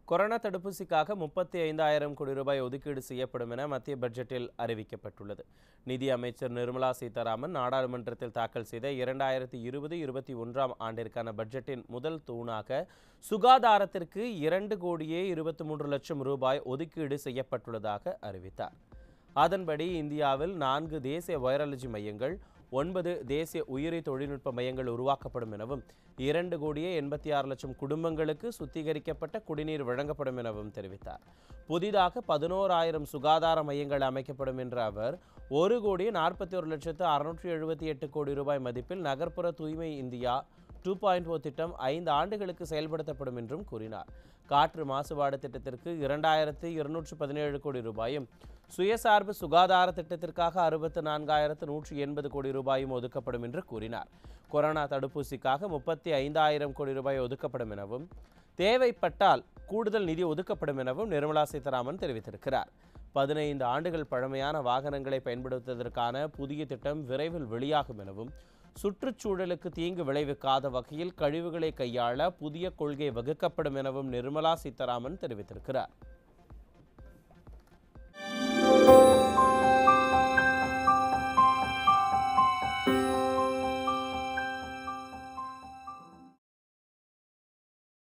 corona தடுப்பூசிக்காக முப்பத்தி ஐந்தாயிரம் கோடி ரூபாய் ஒதுக்கீடு செய்யப்படும் என மத்திய பட்ஜெட்டில் அறிவிக்கப்பட்டுள்ளது நிதி அமைச்சர் நிர்மலா சீதாராமன் நாடாளுமன்றத்தில் தாக்கல் செய்த இரண்டாயிரத்தி இருபது இருபத்தி ஒன்றாம் ஆண்டிற்கான பட்ஜெட்டின் முதல் தூணாக சுகாதாரத்திற்கு இரண்டு கோடியே இருபத்தி மூன்று லட்சம் ரூபாய் ஒதுக்கீடு செய்யப்பட்டுள்ளதாக அறிவித்தார் அதன்படி இந்தியாவில் நான்கு தேசிய வைரலஜி மையங்கள் ஒன்பது தேசிய உயிரி தொழில்நுட்ப மையங்கள் உருவாக்கப்படும் எனவும் இரண்டு கோடியே எண்பத்தி ஆறு லட்சம் குடும்பங்களுக்கு சுத்திகரிக்கப்பட்ட குடிநீர் வழங்கப்படும் எனவும் தெரிவித்தார் புதிதாக பதினோராயிரம் சுகாதார மையங்கள் அமைக்கப்படும் என்ற அவர் ஒரு கோடியே நாற்பத்தி ஒரு லட்சத்து அறுநூற்றி எழுபத்தி எட்டு கோடி ரூபாய் மதிப்பில் நகர்ப்புற தூய்மை இந்தியா டூ பாயிண்ட் ஓ திட்டம் ஐந்து ஆண்டுகளுக்கு செயல்படுத்தப்படும் என்றும் கூறினார் காற்று மாசுபாடு திட்டத்திற்கு இரண்டாயிரத்து இருநூற்று பதினேழு கோடி ரூபாயும் சுயசார்பு சுகாதார திட்டத்திற்காக அறுபத்து நான்காயிரத்து நூற்றி எண்பது கோடி ரூபாயும் ஒதுக்கப்படும் என்று கூறினார் கொரோனா தடுப்பூசிக்காக முப்பத்தி ஐந்தாயிரம் கோடி ரூபாய் ஒதுக்கப்படும் எனவும் தேவைப்பட்டால் கூடுதல் நிதி ஒதுக்கப்படும் எனவும் நிர்மலா சீதாராமன் தெரிவித்திருக்கிறார் பதினைந்து ஆண்டுகள் பழமையான வாகனங்களை பயன்படுத்துவதற்கான புதிய திட்டம் விரைவில் வெளியாகும் எனவும் சுற்றுச்சூழலுக்கு தீங்கு விளைவிக்காத வகையில் கழிவுகளை கையாள புதிய கொள்கை வகுக்கப்படும் எனவும் நிர்மலா சீதாராமன் தெரிவித்திருக்கிறார்